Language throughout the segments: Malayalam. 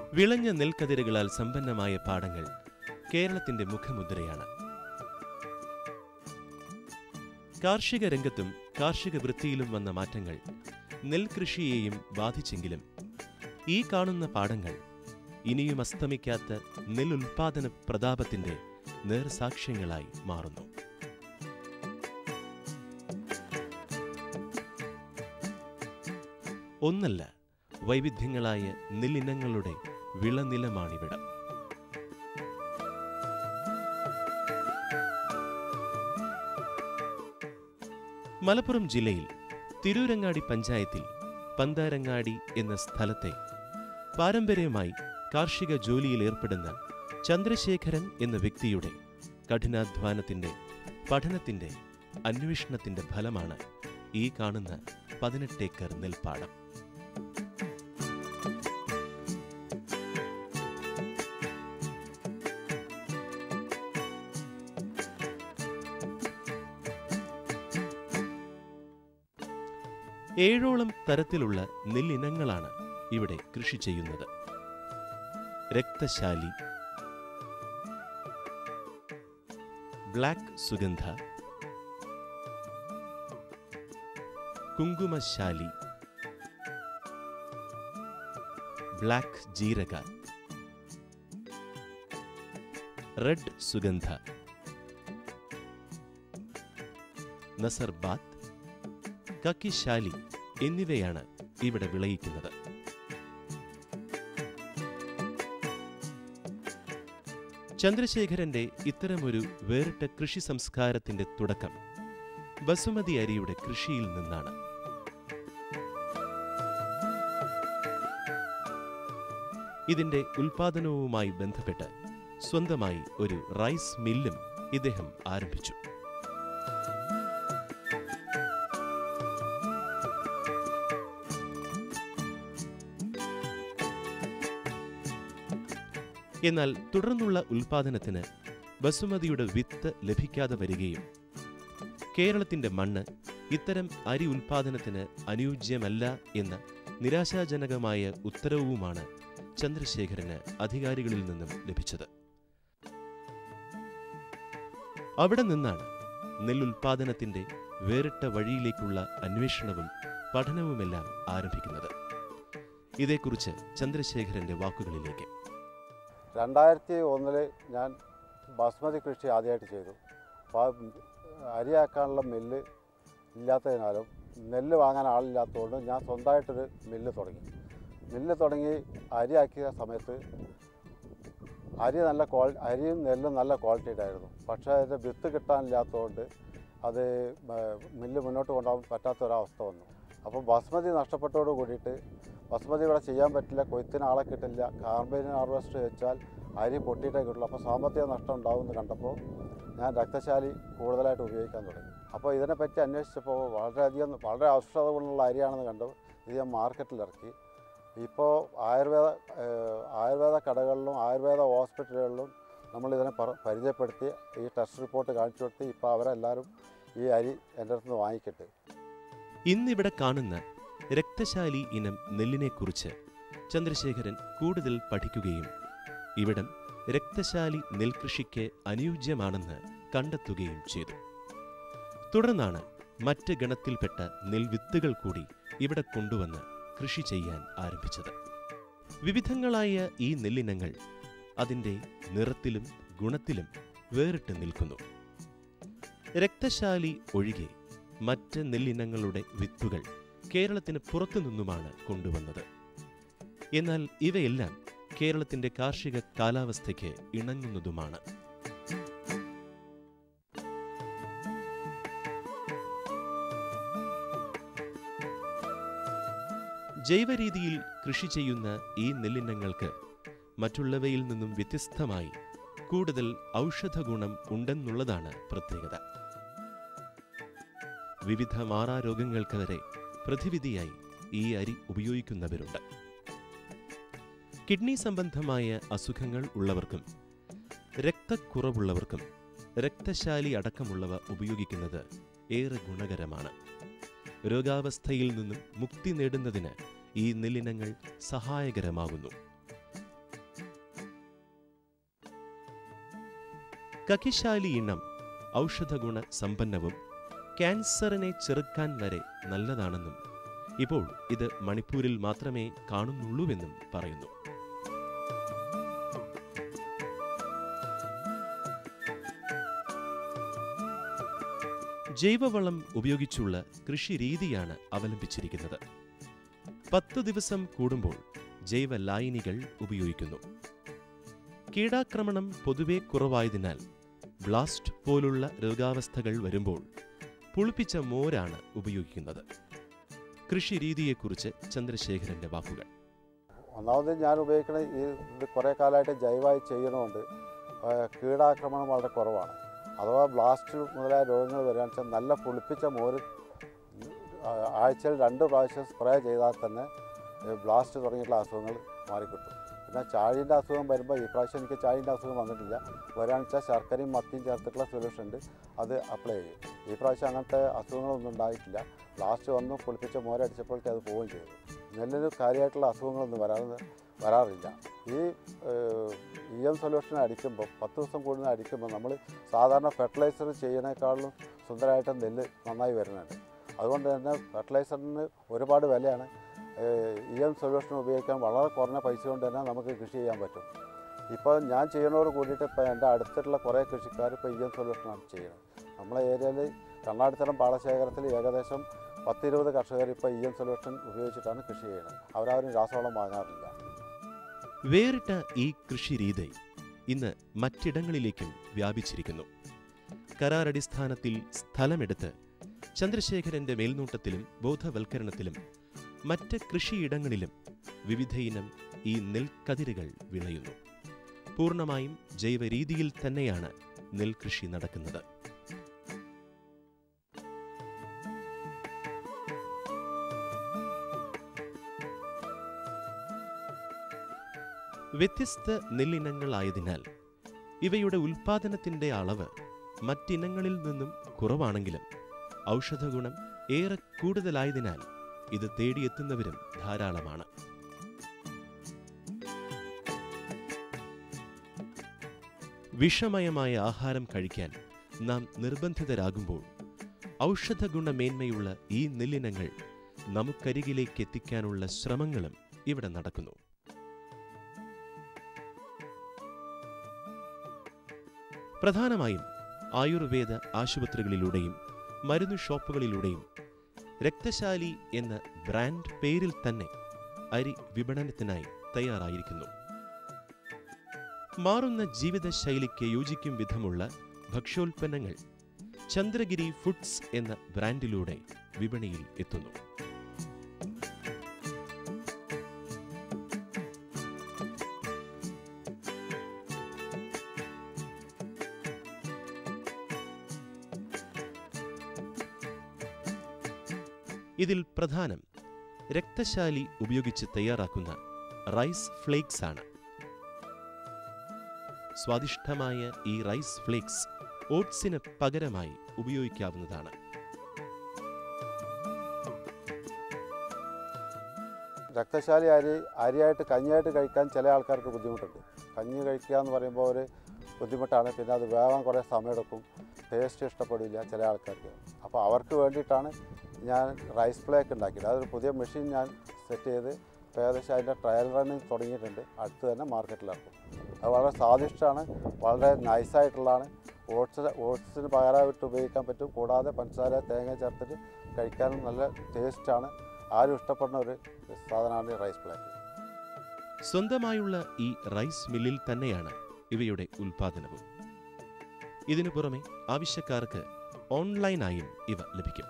വിളഞ്ഞ നെൽക്കതിരുകളാൽ സമ്പന്നമായ പാടങ്ങൾ കേരളത്തിന്റെ മുഖമുദ്രയാണ് കാർഷിക രംഗത്തും കാർഷിക വൃത്തിയിലും വന്ന മാറ്റങ്ങൾ നെൽകൃഷിയെയും ബാധിച്ചെങ്കിലും ഈ കാണുന്ന പാടങ്ങൾ ഇനിയും അസ്തമിക്കാത്ത നെല്ലുൽപാദന പ്രതാപത്തിന്റെ നേർസാക്ഷ്യങ്ങളായി മാറുന്നു ഒന്നല്ല വൈവിധ്യങ്ങളായ നെല്ലിനങ്ങളുടെ വിളനിലമാണിവിടം മലപ്പുറം ജില്ലയിൽ തിരൂരങ്ങാടി പഞ്ചായത്തിൽ പന്താരങ്ങാടി എന്ന സ്ഥലത്തെ പാരമ്പര്യമായി കാർഷിക ജോലിയിൽ ഏർപ്പെടുന്ന ചന്ദ്രശേഖരൻ എന്ന വ്യക്തിയുടെ കഠിനാധ്വാനത്തിന്റെ പഠനത്തിന്റെ അന്വേഷണത്തിന്റെ ഫലമാണ് ഈ കാണുന്ന പതിനെട്ടേക്കർ നെൽപ്പാടം ഏഴോളം തരത്തിലുള്ള നെല്ലിനങ്ങളാണ് ഇവിടെ കൃഷി ചെയ്യുന്നത് രക്തശാലി ബ്ലാക്ക് സുഗന്ധ കുങ്കുമശാലി ബ്ലാക്ക് ജീരക റെഡ് സുഗന്ധ നസർബാത്ത് കക്കിശാലി എന്നിവയാണ് ഇവിടെ വിളയിക്കുന്നത് ചന്ദ്രശേഖരന്റെ ഇത്തരമൊരു വേറിട്ട കൃഷി സംസ്കാരത്തിന്റെ തുടക്കം ബസുമതി അരിയുടെ കൃഷിയിൽ നിന്നാണ് ഇതിന്റെ ഉൽപാദനവുമായി ബന്ധപ്പെട്ട് സ്വന്തമായി ഒരു റൈസ് മില്ലും ഇദ്ദേഹം ആരംഭിച്ചു എന്നാൽ തുടർന്നുള്ള ഉൽപാദനത്തിന് ബസുമതിയുടെ വിത്ത് ലഭിക്കാതെ വരികയും കേരളത്തിന്റെ മണ്ണ് ഇത്തരം അരി ഉൽപാദനത്തിന് അനുയോജ്യമല്ല എന്ന നിരാശാജനകമായ ഉത്തരവുമാണ് ചന്ദ്രശേഖരന് അധികാരികളിൽ നിന്നും ലഭിച്ചത് അവിടെ നിന്നാണ് നെല്ലുൽപാദനത്തിന്റെ വേറിട്ട വഴിയിലേക്കുള്ള അന്വേഷണവും പഠനവുമെല്ലാം ആരംഭിക്കുന്നത് ഇതേക്കുറിച്ച് ചന്ദ്രശേഖരന്റെ വാക്കുകളിലേക്ക് രണ്ടായിരത്തി ഒന്നില് ഞാൻ ബസ്മതി കൃഷി ആദ്യമായിട്ട് ചെയ്തു അപ്പോൾ അരിയാക്കാനുള്ള മില്ല് ഇല്ലാത്തതിനാലും നെല്ല് വാങ്ങാൻ ആളില്ലാത്തതുകൊണ്ട് ഞാൻ സ്വന്തമായിട്ടൊരു മില്ല് തുടങ്ങി മില്ല് തുടങ്ങി അരിയാക്കിയ സമയത്ത് അരി നല്ല ക്വാളി അരിയും നെല്ലും നല്ല ക്വാളിറ്റിയുടെ ആയിരുന്നു പക്ഷേ അതിൻ്റെ വിത്ത് കിട്ടാനില്ലാത്തതുകൊണ്ട് അത് മ- മില്ല് മുന്നോട്ട് കൊണ്ടുപോകാൻ പറ്റാത്ത ഒരവസ്ഥ വന്നു അപ്പോൾ ബസ്മതി നഷ്ടപ്പെട്ടതോട് കൂടിയിട്ട് ബസ്മതി ഇവിടെ ചെയ്യാൻ പറ്റില്ല കൊയ്ത്തിന് ആളെ കിട്ടില്ല കാർബൈൻ ഹാർവെസ്റ്റ് വെച്ചാൽ അരി പൊട്ടിയിട്ടേ കിട്ടുള്ളൂ അപ്പോൾ സാമ്പത്തിക നഷ്ടം ഉണ്ടാവുമെന്ന് കണ്ടപ്പോൾ ഞാൻ രക്തശാലി കൂടുതലായിട്ട് ഉപയോഗിക്കാൻ തുടങ്ങി അപ്പോൾ ഇതിനെപ്പറ്റി അന്വേഷിച്ചപ്പോൾ വളരെയധികം വളരെ ഔഷധ ഗുണമുള്ള അരിയാണെന്ന് കണ്ടു ഇത് ഞാൻ മാർക്കറ്റിലിറക്കി ഇപ്പോൾ ആയുർവേദ ഏഹ്, ആയുർവേദ കടകളിലും ആയുർവേദ ഹോസ്പിറ്റലുകളിലും നമ്മളിതിനെ പറ പരിചയപ്പെടുത്തി ഈ ടെസ്റ്റ് റിപ്പോർട്ട് കാണിച്ചു കൊടുത്ത് ഇപ്പോൾ അവരെല്ലാവരും ഈ അരി എൻ്റെ അടുത്ത് നിന്ന് വാങ്ങിക്കിട്ട് ഇന്നിവിടെ കാണുന്ന രക്തശാലി ഇനം നെല്ലിനെക്കുറിച്ച് ചന്ദ്രശേഖരൻ കൂടുതൽ പഠിക്കുകയും ഇവിടം രക്തശാലി നെൽകൃഷിക്ക് അനുയോജ്യമാണെന്ന് കണ്ടെത്തുകയും ചെയ്തു തുടർന്നാണ് മറ്റ് ഗണത്തിൽപ്പെട്ട നെൽവിത്തുകൾ കൂടി ഇവിടെ കൊണ്ടുവന്ന് കൃഷി ചെയ്യാൻ ആരംഭിച്ചത് വിവിധങ്ങളായ ഈ നെല്ലിനങ്ങൾ അതിൻ്റെ നിറത്തിലും ഗുണത്തിലും വേറിട്ട് നിൽക്കുന്നു രക്തശാലി ഒഴികെ മറ്റ് നെല്ലിനങ്ങളുടെ വിത്തുകൾ കേരളത്തിന് പുറത്തുനിന്നുമാണ് കൊണ്ടുവന്നത് എന്നാൽ ഇവയെല്ലാം കേരളത്തിന്റെ കാർഷിക കാലാവസ്ഥയ്ക്ക് ഇണങ്ങുന്നതുമാണ് ജൈവരീതിയിൽ കൃഷി ചെയ്യുന്ന ഈ നെല്ലിനങ്ങൾക്ക് മറ്റുള്ളവയിൽ നിന്നും വ്യത്യസ്തമായി കൂടുതൽ ഔഷധഗുണം ഉണ്ടെന്നുള്ളതാണ് പ്രത്യേകത വിവിധ മാറാരോഗങ്ങൾക്ക് വരെ പ്രതിവിധിയായി ഈ അരി ഉപയോഗിക്കുന്നവരുണ്ട് കിഡ്നി സംബന്ധമായ അസുഖങ്ങൾ ഉള്ളവർക്കും രക്തക്കുറവുള്ളവർക്കും രക്തശാലി അടക്കമുള്ളവ ഉപയോഗിക്കുന്നത് ഏറെ ഗുണകരമാണ് രോഗാവസ്ഥയിൽ നിന്നും മുക്തി നേടുന്നതിന് ഈ നെല്ലിനങ്ങൾ സഹായകരമാകുന്നു കക്കിശാലി ഇനം ഔഷധഗുണ സമ്പന്നവും ക്യാൻസറിനെ ചെറുക്കാൻ വരെ നല്ലതാണെന്നും ഇപ്പോൾ ഇത് മണിപ്പൂരിൽ മാത്രമേ കാണുന്നുള്ളൂവെന്നും പറയുന്നു ജൈവവളം ഉപയോഗിച്ചുള്ള കൃഷിരീതിയാണ് അവലംബിച്ചിരിക്കുന്നത് പത്ത് ദിവസം കൂടുമ്പോൾ ജൈവ ലായനികൾ ഉപയോഗിക്കുന്നു കീടാക്രമണം പൊതുവെ കുറവായതിനാൽ ബ്ലാസ്റ്റ് പോലുള്ള രോഗാവസ്ഥകൾ വരുമ്പോൾ പുളിപ്പിച്ച മോരാണ് ഉപയോഗിക്കുന്നത് കൃഷിരീതിയെക്കുറിച്ച് ചന്ദ്രശേഖരന്റെ വാക്കുകൾ ഒന്നാമത് ഞാൻ ഉപയോഗിക്കുന്ന ഈ ഇത് കുറേ കാലമായിട്ട് ജൈവമായി ചെയ്യണമുണ്ട് കീടാക്രമണം വളരെ കുറവാണ് അഥവാ ബ്ലാസ്റ്റ് മുതലായ രോഗങ്ങൾ വരികയാണെന്ന് വെച്ചാൽ നല്ല പുളിപ്പിച്ച മോര് ആ, ആഴ്ചയിൽ രണ്ട് പ്രാവശ്യം സ്പ്രേ ചെയ്താൽ തന്നെ ഈ ബ്ലാസ്റ്റ് തുടങ്ങിയിട്ടുള്ള അസുഖങ്ങൾ മാറിക്കിട്ടും പിന്നെ ചാഴീൻ്റെ അസുഖം വരുമ്പോൾ ഈ പ്രാവശ്യം എനിക്ക് ചാഴീൻ്റെ അസുഖം വന്നിട്ടില്ല വരികയാണെന്ന് വെച്ചാൽ ശർക്കരയും മത്തിയും ചേർത്തിട്ടുള്ള സൊല്യൂഷൻ ഉണ്ട് അത് അപ്ലൈ ചെയ്യും ഈ പ്രാവശ്യം അങ്ങനത്തെ അസുഖങ്ങളൊന്നും ഉണ്ടായിട്ടില്ല ലാസ്റ്റ് വന്നു പുളിപ്പിച്ച മോരടിച്ചപ്പോഴേക്കും അത് പോവുകയും ചെയ്തു നെല്ലിന് കാര്യമായിട്ടുള്ള അസുഖങ്ങളൊന്നും വരാതെ വരാറില്ല ഈ ഇ എം സൊല്യൂഷൻ അടിക്കുമ്പോൾ പത്ത് ദിവസം കൂടുന്ന അടിക്കുമ്പോൾ നമ്മൾ സാധാരണ ഫെർട്ടിലൈസർ ചെയ്യുന്നതിനേക്കാളും സുന്ദരമായിട്ട് നെല്ല് നന്നായി വരുന്നുണ്ട് അതുകൊണ്ട് തന്നെ ഫെർട്ടിലൈസറിന് ഒരുപാട് വിലയാണ് ഇ എം സൊല്യൂഷൻ ഉപയോഗിക്കാൻ വളരെ കുറഞ്ഞ പൈസ കൊണ്ട് തന്നെ നമുക്ക് കൃഷി ചെയ്യാൻ പറ്റും ഇപ്പോൾ ഞാൻ ചെയ്യുന്നതോട് കൂടിയിട്ട് ഇപ്പോൾ എൻ്റെ അടുത്തുള്ള കുറേ കൃഷിക്കാർ ഇപ്പോൾ ഇ എം സൊല്യൂഷനാണ് ചെയ്യുന്നത് നമ്മളെ ഏരിയയിൽ കണ്ണാടിത്തരം പാടശേഖരത്തിൽ ഏകദേശം പത്തിരുപത് കർഷകർ ഇപ്പോൾ ഇ എം സൊല്യൂഷൻ ഉപയോഗിച്ചിട്ടാണ് കൃഷി ചെയ്യുന്നത് അവരാരും രാസവളം വാങ്ങാറില്ല വേറിട്ട ഈ കൃഷിരീതി ഇന്ന് മറ്റിടങ്ങളിലേക്കും വ്യാപിച്ചിരിക്കുന്നു കരാറടിസ്ഥാനത്തിൽ സ്ഥലമെടുത്ത് ചന്ദ്രശേഖരന്റെ മേൽനോട്ടത്തിലും ബോധവൽക്കരണത്തിലും മറ്റ് കൃഷിയിടങ്ങളിലും വിവിധയിനം ഈ നെൽക്കതിരുകൾ വിളയുന്നു പൂർണ്ണമായും ജൈവരീതിയിൽ തന്നെയാണ് നെൽകൃഷി നടക്കുന്നത് വ്യത്യസ്ത നെല്ലിനങ്ങളായതിനാൽ ഇവയുടെ ഉൽപാദനത്തിന്റെ അളവ് മറ്റിനങ്ങളിൽ നിന്നും കുറവാണെങ്കിലും ഔഷധഗുണം ഏറെ കൂടുതലായതിനാൽ ഇത് തേടിയെത്തുന്നവരും ധാരാളമാണ് വിഷമയമായ ആഹാരം കഴിക്കാൻ നാം നിർബന്ധിതരാകുമ്പോൾ ഔഷധഗുണമേന്മയുള്ള ഈ നെല്ലിനങ്ങൾ നമുക്കരികിലേക്ക് എത്തിക്കാനുള്ള ശ്രമങ്ങളും ഇവിടെ നടക്കുന്നു പ്രധാനമായും ആയുർവേദ ആശുപത്രികളിലൂടെയും മരുന്നു ഷോപ്പുകളിലൂടെയും രക്തശാലി എന്ന ബ്രാൻഡ് പേരിൽ തന്നെ അരി വിപണനത്തിനായി തയ്യാറായിരിക്കുന്നു മാറുന്ന ജീവിതശൈലിക്ക് യോജിക്കും വിധമുള്ള ഭക്ഷ്യോൽപ്പന്നങ്ങൾ ചന്ദ്രഗിരി ഫുഡ്സ് എന്ന ബ്രാൻഡിലൂടെ വിപണിയിൽ എത്തുന്നു ഇതിൽ പ്രധാനം രക്തശാലി ഉപയോഗിച്ച് തയ്യാറാക്കുന്ന റൈസ് ഫ്ലേക്സ് ആണ് സ്വാദിഷ്ടമായ ഈ റൈസ് ഫ്ലേക്സ് ഓട്സിന് പകരമായി ഉപയോഗിക്കാവുന്നതാണ് രക്തശാലി അരി അരിയായിട്ട് കഞ്ഞിയായിട്ട് കഴിക്കാൻ ചില ആൾക്കാർക്ക് ബുദ്ധിമുട്ടുണ്ട് കഞ്ഞി കഴിക്കുക എന്ന് പറയുമ്പോൾ ഒരു ബുദ്ധിമുട്ടാണ് പിന്നെ അത് വേവാൻ കുറേ സമയമെടുക്കും ടേസ്റ്റ് ഇഷ്ടപ്പെടില്ല ചില ആൾക്കാർക്ക് അപ്പോൾ അവർക്ക് വേണ്ടിയിട്ടാണ് ഞാൻ റൈസ് ഫ്ലേക്ക് ഉണ്ടാക്കിയത് അതൊരു പുതിയ മെഷീൻ ഞാൻ സെറ്റ് ചെയ്ത് ഇപ്പോൾ ഏകദേശം അതിൻ്റെ ട്രയൽ റണ്ണിങ് തുടങ്ങിയിട്ടുണ്ട് അടുത്ത് തന്നെ മാർക്കറ്റിലിറക്കും അത് വളരെ സ്വാദിഷ്ടമാണ് വളരെ നൈസായിട്ടുള്ളതാണ് ഓട്സ് ഓട്സിന് പകരമായിട്ട് ഉപയോഗിക്കാൻ പറ്റും കൂടാതെ പഞ്ചസാര തേങ്ങ ചേർത്തിട്ട് കഴിക്കാനും നല്ല ടേസ്റ്റാണ് ആരും ഇഷ്ടപ്പെടുന്ന ഒരു സാധനമാണ് റൈസ് ഫ്ലേക്ക് സ്വന്തമായുള്ള ഈ റൈസ് മില്ലിൽ തന്നെയാണ് ഇവയുടെ ഉൽപാദനവും ഇതിനു പുറമെ ആവശ്യക്കാർക്ക് ഓൺലൈനായും ഇവ ലഭിക്കും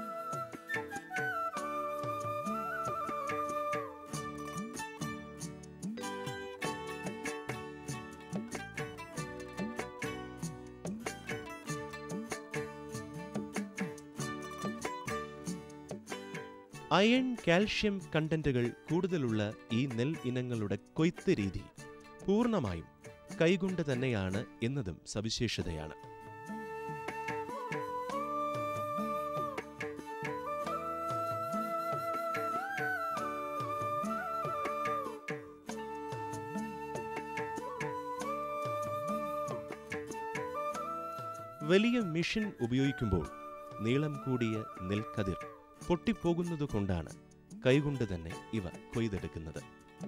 അയൺ കാൽഷ്യം കണ്ടന്റുകൾ കൂടുതലുള്ള ഈ നെൽ ഇനങ്ങളുടെ കൊയ്ത്ത് രീതി പൂർണ്ണമായും കൈകൊണ്ട് തന്നെയാണ് എന്നതും സവിശേഷതയാണ് വലിയ മിഷൻ ഉപയോഗിക്കുമ്പോൾ നീളം കൂടിയ നെൽക്കതിർ പൊട്ടിപ്പോകുന്നതുകൊണ്ടാണ് കൈകൊണ്ട് തന്നെ ഇവ കൊയ്തെടുക്കുന്നത്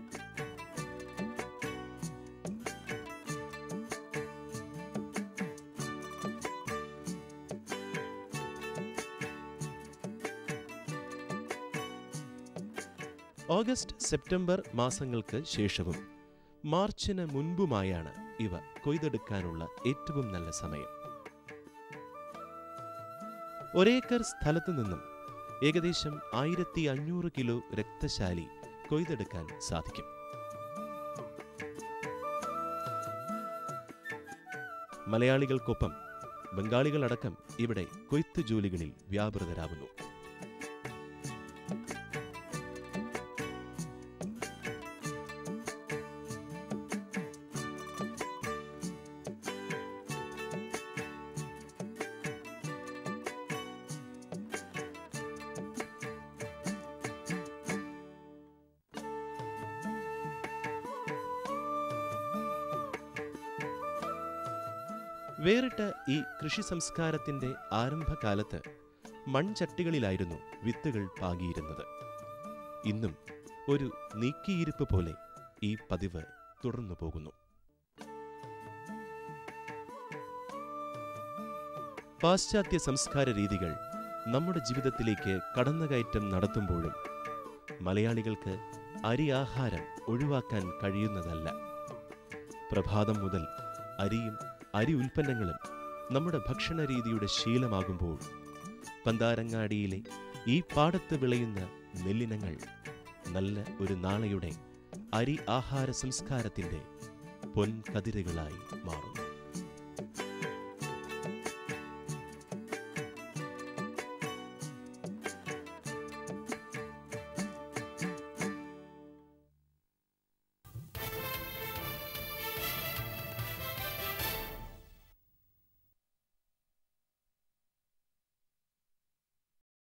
ഓഗസ്റ്റ് സെപ്റ്റംബർ മാസങ്ങൾക്ക് ശേഷവും മാർച്ചിന് മുൻപുമായാണ് ഇവ കൊയ്തെടുക്കാനുള്ള ഏറ്റവും നല്ല സമയം ഒരേക്കർ സ്ഥലത്തു നിന്നും ഏകദേശം ആയിരത്തി അഞ്ഞൂറ് കിലോ രക്തശാലി കൊയ്തെടുക്കാൻ സാധിക്കും മലയാളികൾക്കൊപ്പം ബംഗാളികളടക്കം ഇവിടെ കൊയ്ത്ത് ജോലികളിൽ വ്യാപൃതരാകുന്നു വേറിട്ട ഈ കൃഷി സംസ്കാരത്തിന്റെ ആരംഭകാലത്ത് മൺചട്ടികളിലായിരുന്നു വിത്തുകൾ പാകിയിരുന്നത് ഇന്നും ഒരു നീക്കിയിരിപ്പ് പോലെ ഈ പതിവ് തുടർന്നു പോകുന്നു പാശ്ചാത്യ സംസ്കാര രീതികൾ നമ്മുടെ ജീവിതത്തിലേക്ക് കടന്നുകയറ്റം നടത്തുമ്പോഴും മലയാളികൾക്ക് അരി ആഹാരം ഒഴിവാക്കാൻ കഴിയുന്നതല്ല പ്രഭാതം മുതൽ അരിയും അരി ഉൽപ്പന്നങ്ങളും നമ്മുടെ ഭക്ഷണ രീതിയുടെ ശീലമാകുമ്പോൾ പന്താരങ്ങാടിയിലെ ഈ പാടത്ത് വിളയുന്ന നെല്ലിനങ്ങൾ നല്ല ഒരു നാളെയുടെ അരി ആഹാര സംസ്കാരത്തിൻ്റെ പൊൻകതിരുകളായി മാറും